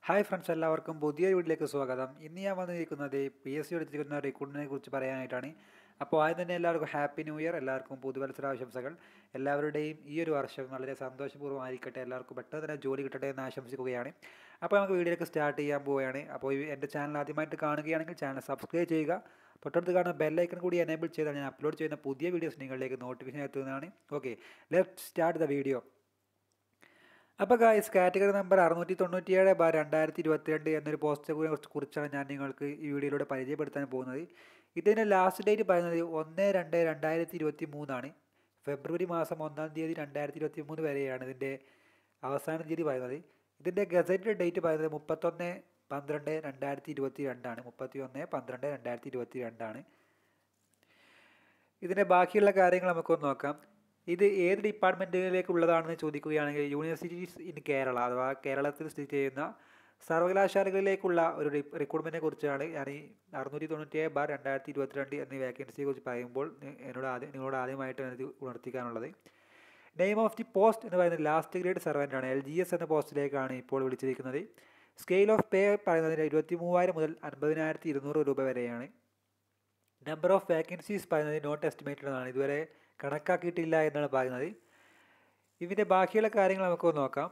hi friends എല്ലാവർക്കും പുതിയ വീട്ടിലേക്ക് സ്വാഗതം ഇന്ന് ഞാൻ വന്നിരിക്കുന്നത് പി എസ് സി എടുത്തിരിക്കുന്ന റിക്രൂട്ട്മെൻറ്റിനെ കുറിച്ച് പറയാനായിട്ടാണ് അപ്പോൾ ആദ്യം തന്നെ എല്ലാവർക്കും ഹാപ്പി ന്യൂ ഇയർ എല്ലാവർക്കും പുതുവത്സരാശംസകൾ എല്ലാവരുടെയും ഈ ഒരു വർഷം വളരെ സന്തോഷപൂർവ്വമായിരിക്കട്ടെ എല്ലാവർക്കും പെട്ടെന്ന് തന്നെ ജോലി കിട്ടട്ടെ എന്ന് ആശംസിക്കുകയാണ് അപ്പോൾ നമുക്ക് വീഡിയോയിലേക്ക് സ്റ്റാർട്ട് ചെയ്യാൻ പോവുകയാണ് അപ്പോൾ ഈ എൻ്റെ ചാനൽ ആദ്യമായിട്ട് കാണുകയാണെങ്കിൽ ചാനൽ സബ്സ്ക്രൈബ് ചെയ്യുക തൊട്ടടുത്ത് കാണുന്ന ബെല്ലൈക്കൺ കൂടി എനേബിൾ ചെയ്താൽ ഞാൻ അപ്ലോഡ് ചെയ്യുന്ന പുതിയ വീഡിയോസ് നിങ്ങളിലേക്ക് നോട്ടിഫിക്കേഷൻ എത്തുന്നതാണ് okay let start the video അപ്പോൾ ഗായ്സ് കാറ്റഗറി നമ്പർ അറുന്നൂറ്റി തൊണ്ണൂറ്റിയേഴ് ബാർ രണ്ടായിരത്തി ഇരുപത്തിരണ്ട് എന്നൊരു പോസ്റ്റിനെ കുറിച്ച് കുറിച്ചാണ് ഞാൻ നിങ്ങൾക്ക് ഈ വീഡിയോയിലൂടെ പരിചയപ്പെടുത്താൻ പോകുന്നത് ഇതിൻ്റെ ലാസ്റ്റ് ഡേറ്റ് പറയുന്നത് ഒന്ന് രണ്ട് രണ്ടായിരത്തി ഇരുപത്തി മൂന്നാണ് ഫെബ്രുവരി മാസം ഒന്നാം തീയതി രണ്ടായിരത്തി ഇരുപത്തി മൂന്ന് വരെയാണ് ഇതിൻ്റെ അവസാന തീയതി പറയുന്നത് ഇതിൻ്റെ ഗസറ്റ് ഡേറ്റ് പറയുന്നത് മുപ്പത്തൊന്ന് പന്ത്രണ്ട് രണ്ടായിരത്തി ഇരുപത്തി രണ്ടാണ് മുപ്പത്തി ഒന്ന് പന്ത്രണ്ട് രണ്ടായിരത്തി ഇരുപത്തി രണ്ടാണ് ഇതിൻ്റെ ബാക്കിയുള്ള കാര്യങ്ങൾ നമുക്കൊന്ന് നോക്കാം ഇത് ഏത് ഡിപ്പാർട്ട്മെൻറ്റിലേക്കുള്ളതാണെന്ന് ചോദിക്കുകയാണെങ്കിൽ യൂണിവേഴ്സിറ്റീസ് ഇൻ കേരള അഥവാ കേരളത്തിൽ സ്ഥിതി ചെയ്യുന്ന സർവകലാശാലകളിലേക്കുള്ള ഒരു റിക്രൂട്ട്മെൻറ്റിനെ കുറിച്ചാണ് ഞാൻ ഈ അറുന്നൂറ്റി തൊണ്ണൂറ്റിയേഴ് ബാർ രണ്ടായിരത്തി ഇരുപത്തിരണ്ട് എന്നീ വേക്കൻസിയെ കുറിച്ച് പറയുമ്പോൾ എന്നോട് ആദ്യം നിങ്ങളോട് ആദ്യമായിട്ട് ഇത് ഉണർത്തിക്കാനുള്ളത് നെയിം ഓഫ് ദി പോസ്റ്റ് എന്ന് പറയുന്നത് ലാസ്റ്റ് ഗ്രേഡ് സെർവൻ്റ് ആണ് എൽ ജി എസ് എന്ന പോസ്റ്റിലേക്കാണ് ഇപ്പോൾ വിളിച്ചിരിക്കുന്നത് സ്കെയിൽ ഓഫ് പേ പറയുന്നതിന് ഇരുപത്തി മൂവായിരം മുതൽ അൻപതിനായിരത്തി ഇരുന്നൂറ് രൂപ വരെയാണ് നമ്പർ ഓഫ് വേക്കൻസീസ് പറയുന്നത് നോട്ട് എസ്റ്റിമേറ്റഡ് ആണ് ഇതുവരെ കണക്കാക്കിയിട്ടില്ല എന്നാണ് പറയുന്നത് ഇതിൻ്റെ ബാക്കിയുള്ള കാര്യങ്ങൾ നമുക്ക് നോക്കാം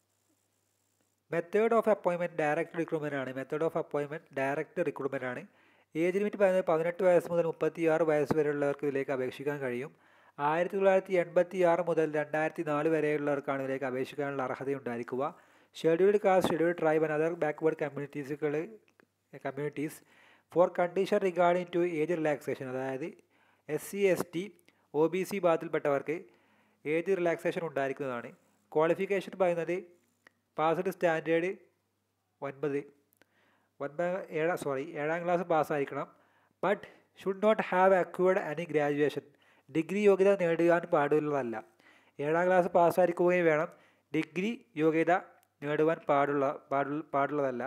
method of appointment direct recruitment ആണ് method of appointment direct recruitment ആണ് ഏജ് ലിമിറ്റ് പറയുന്നത് പതിനെട്ട് വയസ്സ് മുതൽ മുപ്പത്തി ആറ് വയസ്സ് വരെയുള്ളവർക്ക് ഇതിലേക്ക് അപേക്ഷിക്കാൻ കഴിയും ആയിരത്തി തൊള്ളായിരത്തി എൺപത്തി ആറ് മുതൽ രണ്ടായിരത്തി നാല് വരെയുള്ളവർക്കാണ് ഇതിലേക്ക് അപേക്ഷിക്കാനുള്ള അർഹത ഉണ്ടായിരിക്കുക scheduled caste scheduled tribe and other backward കമ്മ്യൂണിറ്റീസുകൾ communities for condition regarding to age relaxation അതായത് S C S T O B C വിഭാഗത്തിൽപ്പെട്ടവർക്ക് ഏജ് റിലാക്സേഷൻ ഉണ്ടായിരിക്കുന്നതാണ് ക്വാളിഫിക്കേഷൻ പറയുന്നത് പാസ്ഡ് സ്റ്റാൻഡേർഡ് ഒൻപത് ഒൻപത് ഏഴാം സോറി ഏഴാം ക്ലാസ് പാസ്സായിരിക്കണം but should not have acquired any graduation degree യോഗ്യത നേടുവാൻ പാടുള്ളതല്ല ഏഴാം ക്ലാസ് പാസ്സായിരിക്കുകയും വേണം ഡിഗ്രി യോഗ്യത നേടുവാൻ പാടുള്ള പാടുള്ള പാടുള്ളതല്ല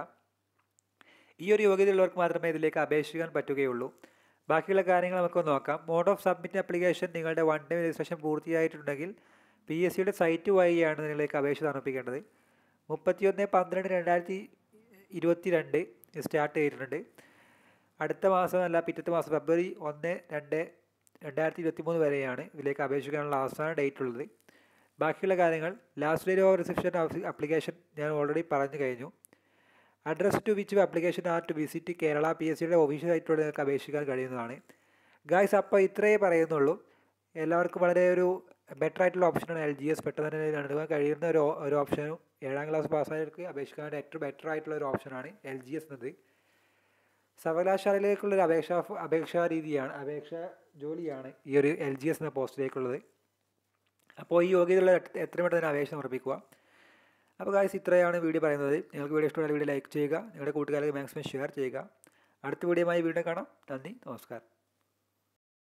ഈ ഒരു യോഗ്യതയുള്ളവർക്ക് മാത്രമേ ഇതിലേക്ക് അപേക്ഷിക്കാൻ പറ്റുകയുള്ളൂ ബാക്കിയുള്ള കാര്യങ്ങൾ നമുക്ക് നോക്കാം മോഡ് ഓഫ് സബ്മിറ്റ് ആപ്ലിക്കേഷൻ നിങ്ങളുടെ വൺ ടൈം രജിസ്ട്രേഷൻ പൂർത്തിയായിട്ടുണ്ടെങ്കിൽ പി എസ് സിയുടെ സൈറ്റ് വഴിയാണ് നിങ്ങളിലേക്ക് അപേക്ഷ സമർപ്പിക്കേണ്ടത് മുപ്പത്തിയൊന്ന് പന്ത്രണ്ട് രണ്ടായിരത്തി ഇരുപത്തി രണ്ട് സ്റ്റാർട്ട് ചെയ്തിട്ടുണ്ട് അടുത്ത മാസം അല്ല പിറ്റത്തെ മാസം ഫെബ്രുവരി ഒന്ന് രണ്ട് രണ്ടായിരത്തി ഇരുപത്തി മൂന്ന് വരെയാണ് ഇതിലേക്ക് അപേക്ഷിക്കാനുള്ള അവസാന ഡേറ്റ് ഉള്ളത് ബാക്കിയുള്ള കാര്യങ്ങൾ last date of reception application ഞാൻ ഓൾറെഡി പറഞ്ഞു കഴിഞ്ഞു address to which application are to visit Kerala P S സിയുടെ ഒഫീഷ്യൽ സൈറ്റിലൂടെ നിങ്ങൾക്ക് അപേക്ഷിക്കാൻ കഴിയുന്നതാണ് ഗായ്സ് അപ്പോൾ ഇത്രയേ പറയുന്നുള്ളൂ എല്ലാവർക്കും വളരെ ഒരു ബെറ്റർ ആയിട്ടുള്ള ഓപ്ഷനാണ് എൽ ജി എസ് പെട്ടെന്ന് തന്നെ നടക്കാൻ കഴിയുന്ന ഒരു ഒരു ഓപ്ഷനും ഏഴാം ക്ലാസ് പാസ്സായവർക്ക് അപേക്ഷിക്കാൻ ഏറ്റവും ബെറ്റർ ആയിട്ടുള്ള ഒരു ഓപ്ഷനാണ് എൽ ജി എസ് എന്നത് സർവകലാശാലയിലേക്കുള്ളൊരു അപേക്ഷ അപേക്ഷാ രീതിയാണ് അപേക്ഷ ജോലിയാണ് ഈ ഒരു എൽ ജി എസ് എന്ന പോസ്റ്റിലേക്കുള്ളത് അപ്പോൾ ഈ യോഗ്യതയുള്ള എത്രയും പെട്ടെന്ന് തന്നെ അപേക്ഷ സമർപ്പിക്കുക അപ്പോൾ ഗായ്സ് ഇത്രയാണ് വീഡിയോ പറയുന്നത് നിങ്ങൾക്ക് വീഡിയോ ഇഷ്ടമുള്ള വീഡിയോ ലൈക്ക് ചെയ്യുക നിങ്ങളുടെ കൂട്ടുകാർക്ക് മാക്സിമം ഷെയർ ചെയ്യുക അടുത്ത വീഡിയോയുമായി വീണ്ടും കാണാം നന്ദി നമസ്കാരം